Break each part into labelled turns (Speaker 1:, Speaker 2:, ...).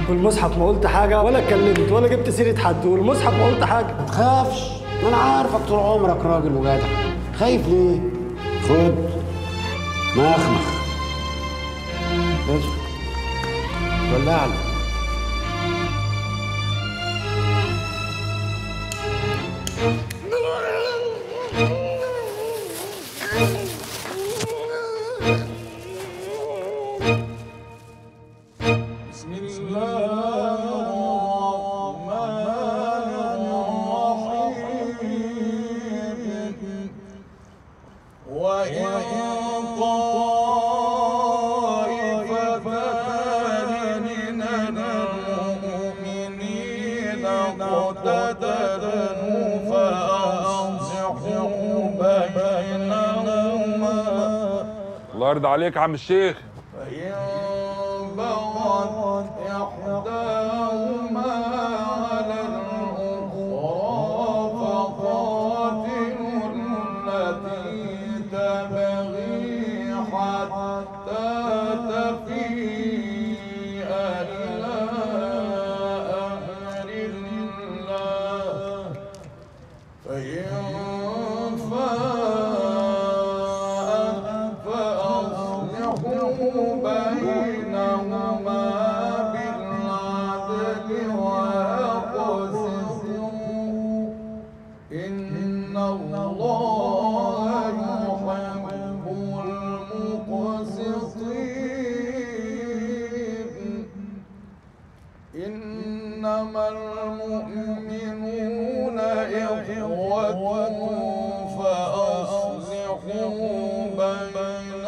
Speaker 1: والمصحف ما قلت حاجه ولا اتكلمت ولا جبت سيره حد والمصحف ما قلت حاجه
Speaker 2: ما تخافش ما انا عارفك طول عمرك راجل وجدع خايف ليه خد مخمخ اشرب ولعني
Speaker 3: بسم الله الرحمن الرحيم وإن طائفتان من المؤمنين اقتتلوا فأصلحوا بينهما
Speaker 4: الله يرضى عليك يا عم الشيخ
Speaker 3: فإن بغت إحداهما على الأخرى فقاتلوا التي تبغي حتى تفيء إلى أمر الله فإن فاءت فأصلحوا بينهما بالعدل وأقسطوا إن الله يحب المقسطين إنما المؤمنون إخوة فأصلحوا بين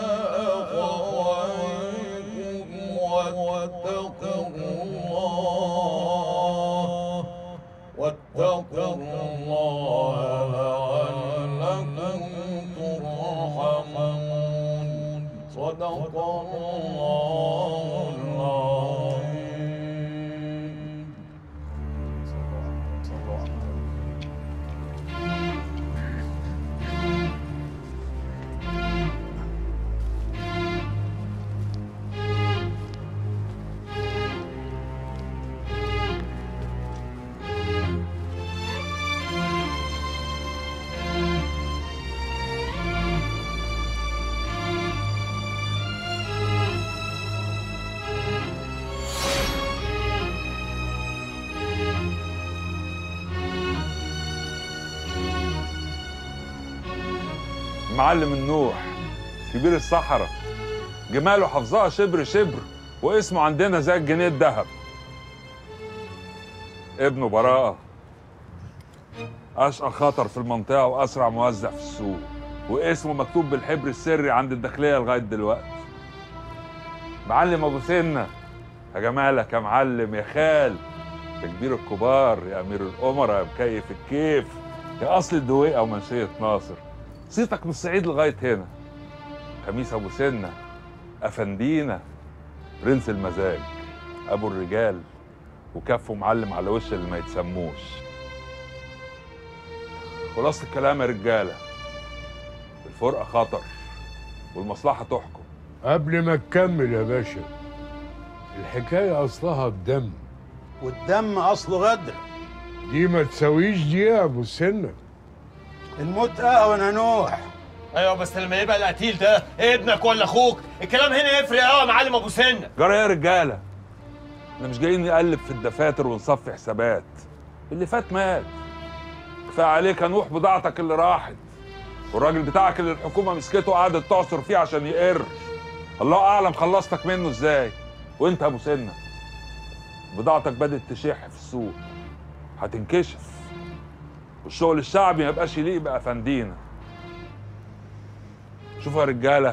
Speaker 3: أخويكم واتقوا الله واتقوا الله لعلكم ترحمون صدق الله العظيم
Speaker 4: معلم النوح كبير الصحراء جماله حافظها شبر شبر واسمه عندنا زي الجنيه الذهب ابنه براءة أشقى خطر في المنطقة وأسرع موزع في السوق واسمه مكتوب بالحبر السري عند الداخلية لغاية دلوقتي معلم أبو سنة يا جمالك يا معلم يا خال يا كبير الكبار يا أمير الأمراء يا مكيف الكيف يا أصل الدويقة ومنشية ناصر صيتك من الصعيد لغاية هنا خميس أبو سنة أفندينا برنس المزاج أبو الرجال وكفه معلم على وش اللي ما يتسموش خلاصة الكلام يا رجالة الفرقة خطر والمصلحة تحكم
Speaker 5: قبل ما تكمل يا باشا الحكاية أصلها الدم
Speaker 2: والدم اصله غدر
Speaker 5: دي ما تساويش دي يا أبو السنة
Speaker 2: الموت اهون يا نوح
Speaker 6: ايوه بس لما يبقى القتيل ده ابنك ولا اخوك الكلام هنا يفرق قوي يا معلم ابو سنه
Speaker 4: جرى يا رجالة احنا مش جايين نقلب في الدفاتر ونصفي حسابات اللي فات مات كفاية عليك يا نوح بضاعتك اللي راحت والراجل بتاعك اللي الحكومة مسكته وقعدت تعصر فيه عشان يقر الله أعلم خلصتك منه ازاي وانت يا ابو سنة بضاعتك بدأت تشح في السوق هتنكشف والشغل الشعبي ما يبقاش يليق بأفندينا شوفوا يا رجالة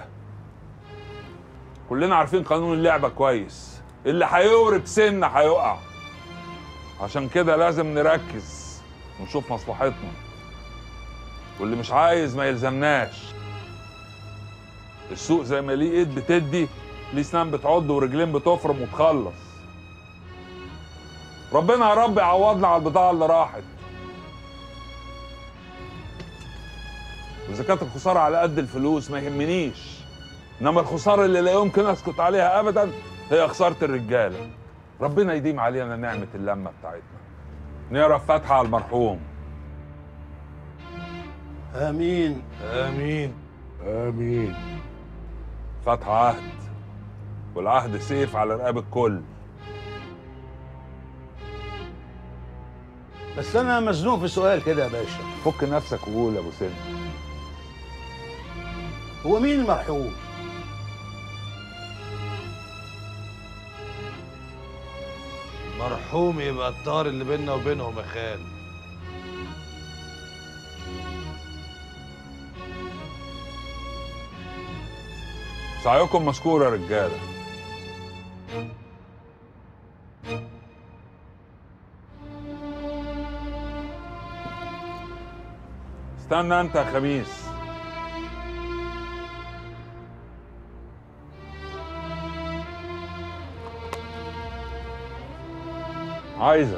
Speaker 4: كلنا عارفين قانون اللعبة كويس اللي هيورب سنة هيقع عشان كده لازم نركز ونشوف مصلحتنا واللي مش عايز ما يلزمناش السوق زي ما ليه ايد بتدي ليه سنان بتعض ورجلين بتفرم وتخلص ربنا يا رب يعوضنا على البضاعة اللي راحت واذا كانت الخسارة على قد الفلوس ما يهمنيش انما الخسارة اللي لا يمكن اسكت عليها ابدا هي خسارة الرجالة ربنا يديم علينا نعمة اللمة بتاعتنا نقرا فاتحة على المرحوم
Speaker 2: امين
Speaker 5: امين امين
Speaker 4: فاتحة عهد والعهد سيف على رقاب الكل
Speaker 2: بس انا مزنوق في سؤال كده يا باشا
Speaker 4: فك نفسك وقول يا ابو سن
Speaker 2: هو مين المرحوم
Speaker 7: مرحوم يبقى الطار اللي بيننا وبينهم يا خال
Speaker 4: سعيكم مشكور يا رجاله استنى انت يا خميس عايزك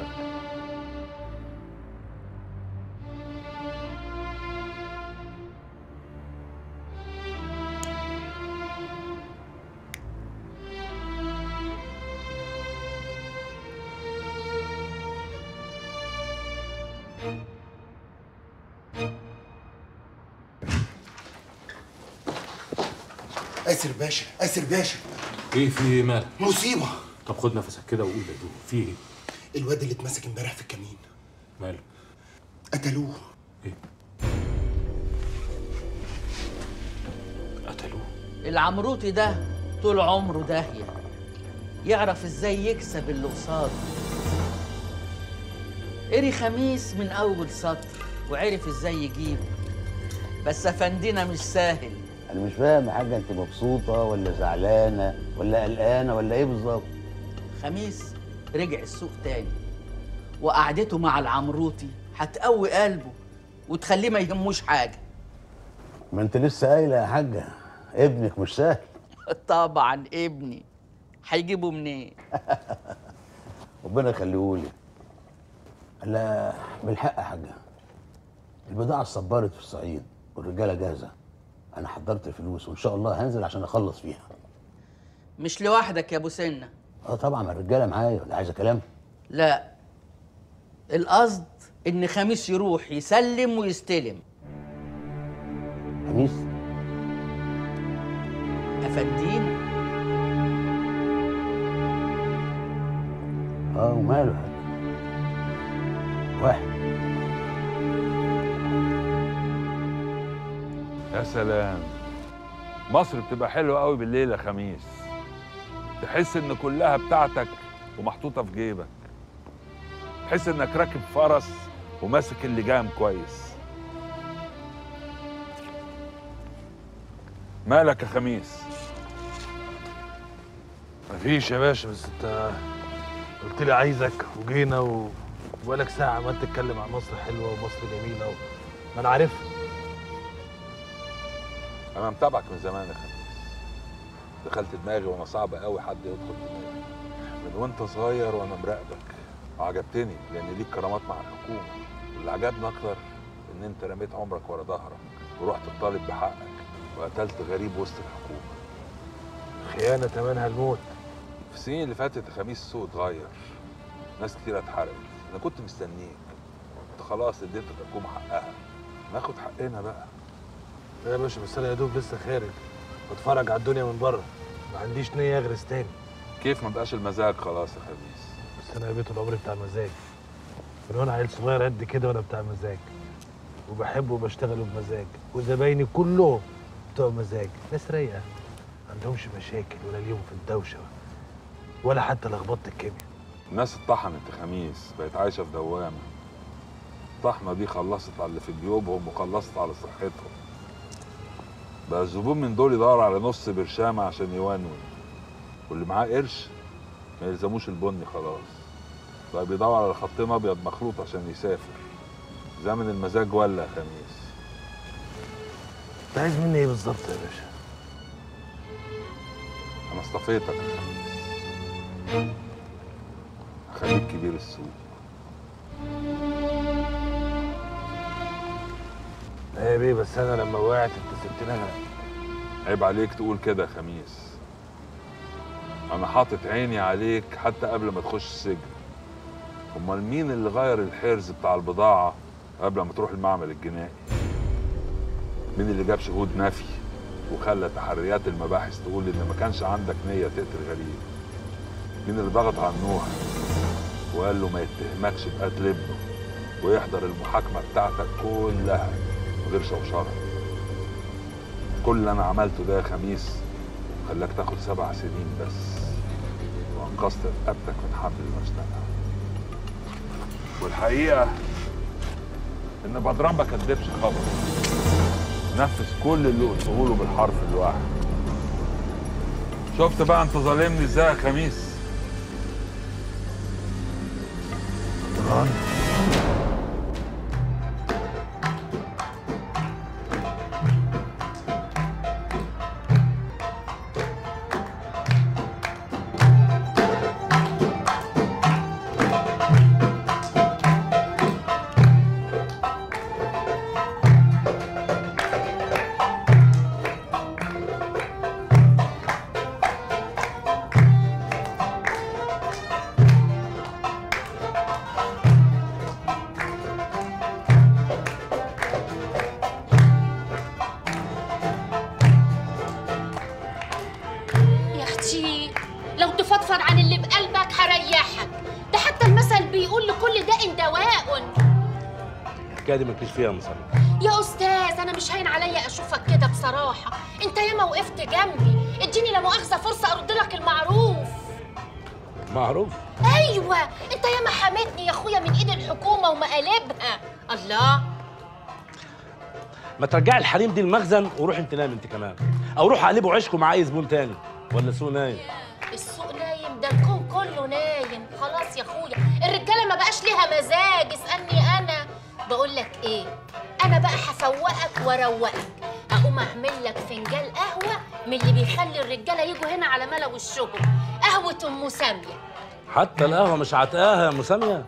Speaker 8: اسر باشا اسر باشا
Speaker 9: ايه في ايه مالك؟
Speaker 8: مصيبه
Speaker 9: طب خد نفسك كده وقول يا دوب في ايه؟
Speaker 8: الواد اللي اتمسك امبارح في الكمين
Speaker 9: ماله؟
Speaker 8: قتلوه
Speaker 9: ايه؟ قتلوه
Speaker 10: العمروتي ده طول عمره داهية يعرف ازاي يكسب اللي قصاده قري خميس من أول سطر وعرف ازاي يجيبه بس أفندينا مش سهل
Speaker 11: انا مش فاهم يا حاجه انت مبسوطه ولا زعلانه ولا قلقانه ولا ايه بالظبط
Speaker 10: خميس رجع السوق تاني وقعدته مع العمروتي هتقوي قلبه وتخليه ما يهموش حاجة
Speaker 11: ما انت لسه قايله يا حاجه ابنك مش سهل
Speaker 10: طبعا ابني هيجيبه منين
Speaker 11: ربنا يخليهولي لا بالحق يا حاجه البضاعه اتصبرت في الصعيد والرجاله جاهزه انا حضرت الفلوس وان شاء الله هنزل عشان اخلص فيها
Speaker 10: مش لوحدك يا ابو سنه
Speaker 11: اه طبعا ما الرجاله معايا ولا عايزه كلام
Speaker 10: لا القصد ان خميس يروح يسلم ويستلم
Speaker 11: خميس
Speaker 10: افندينا
Speaker 11: اه وماله يا حاج واحد
Speaker 4: يا سلام مصر بتبقى حلوة قوي بالليل يا خميس تحس ان كلها بتاعتك ومحطوطة في جيبك تحس انك راكب فرس وماسك اللجام كويس مالك يا خميس
Speaker 7: مفيش يا باشا بس انت قلت لي عايزك وجينا و... وبقالك ساعة عمال تتكلم عن مصر حلوة ومصر جميلة و... ما انا عارفها
Speaker 4: انا متابعك من زمان يا خميس دخلت دماغي وانا صعب قوي حد يدخل دماغي من وانت صغير وانا مراقبك وعجبتني لان ليك كرامات مع الحكومه واللي عجبني اكتر ان انت رميت عمرك ورا ظهرك ورحت تطالب بحقك وقتلت غريب وسط الحكومه
Speaker 7: خيانة تمنها الموت
Speaker 4: في السنين اللي فاتت يا خميس السوق اتغير ناس كتير اتحرقت انا كنت مستنيك انت خلاص اديت الحكومه حقها ناخد حقنا بقى
Speaker 7: لا يا باشا بس انا يا دوب لسه خارج بتفرج على الدنيا من بره ما عنديش نية اغرس تاني
Speaker 4: كيف ما بقاش المزاج خلاص يا خميس
Speaker 7: بس انا يا بيت العمر بتاع مزاج من وانا عيل صغير قد كده وانا بتاع مزاج وبحب وبشتغل بمزاج وزبايني كلهم بتوع مزاج ناس رايقه ما عندهمش مشاكل ولا ليهم في الدوشه ولا حتى لخبطه الكيمياء
Speaker 4: الناس اتطحنت يا خميس بقت عايشه في دوامه الطحنه دي خلصت على اللي في جيوبهم وخلصت على صحتهم بقى الزبون من دول يدور على نص برشامه عشان يونون واللي معاه قرش ما يلزموش البني خلاص بقى بيدور على خطين ابيض مخلوط عشان يسافر زمن المزاج ولا يا خميس
Speaker 7: انت عايز مني ايه بالظبط يا باشا
Speaker 4: انا اصطفيتك يا خميس هخليك كبير السوق
Speaker 7: لا يا بيه بس انا لما وقعت انت سبتني انا
Speaker 4: عيب عليك تقول كده يا خميس انا حاطط عيني عليك حتى قبل ما تخش السجن امال مين اللي غير الحرز بتاع البضاعه قبل ما تروح المعمل الجنائي مين اللي جاب شهود نفي وخلى تحريات المباحث تقول ان ما كانش عندك نيه تقتل غريب مين اللي ضغط على نوح وقال له ما يتهمكش بقتل ابنه ويحضر المحاكمه بتاعتك كلها من غير شوشره كل اللي انا عملته ده يا خميس خلاك تاخد سبع سنين بس وانقذت رقبتك من حبل المشنقه والحقيقه ان بدران ما كدبش خبر نفذ كل اللي قلته له بالحرف الواحد شفت بقى انت ظالمني ازاي يا خميس بدران
Speaker 12: يا اختي لو تفضفض عن اللي بقلبك هريحك ده حتى المثل بيقول لكل داء دواء
Speaker 7: الحكايه دي مالكيش فيها يا مصطفى
Speaker 12: يا استاذ انا مش هين عليا اشوفك كده بصراحه انت ياما وقفت جنبي اديني لا مؤاخذه فرصه ارد لك المعروف
Speaker 7: معروف
Speaker 12: ايوه انت ياما حميتني يا اخويا من ايد الحكومه ومقالبها الله
Speaker 7: ما ترجعي الحريم دي المخزن وروح انت نام انت كمان او روح قلبوا عيشكم مع اي زبون تاني ولا سوق نايم
Speaker 12: السوق نايم ده الكون كله نايم خلاص يا اخويا الرجاله ما بقاش ليها مزاج اسالني انا بقول لك ايه انا بقى هفوقك واروقك اقوم اعمل لك فنجان قهوه من اللي بيخلي الرجاله يجوا هنا على ملا وشهم قهوه ام ساميه
Speaker 7: حتى القهوه مش عتقاها يا مساميه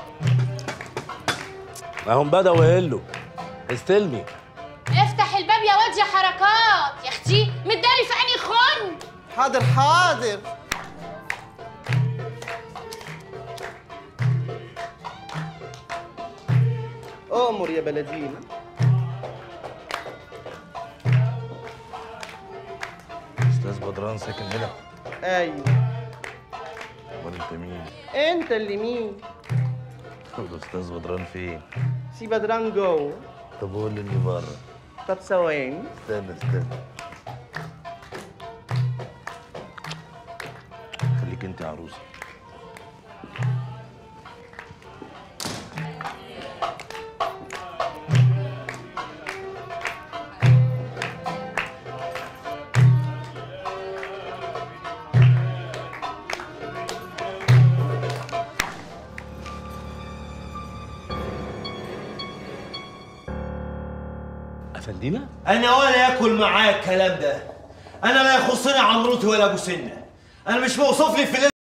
Speaker 7: اهم بدأوا يقلوا استلمي
Speaker 12: افتح الباب يا واد يا حركات يا اختي متداري في عيني خن
Speaker 13: حاضر حاضر أمر يا بلدينا
Speaker 7: استاذ بدران ساكن هنا
Speaker 13: أيوة
Speaker 7: امال انت مين؟
Speaker 13: أنت اللي مين؟
Speaker 7: الاستاذ بدران فين؟
Speaker 13: سي بدران جوه
Speaker 7: طب قول لي اني بره
Speaker 13: طب ثواني
Speaker 7: استنى استنى خليك انت عروسه افندينا
Speaker 6: انا ولا ياكل معاك الكلام ده انا لا يخصني عمروتي ولا ابو سنه انا مش موصوف لي في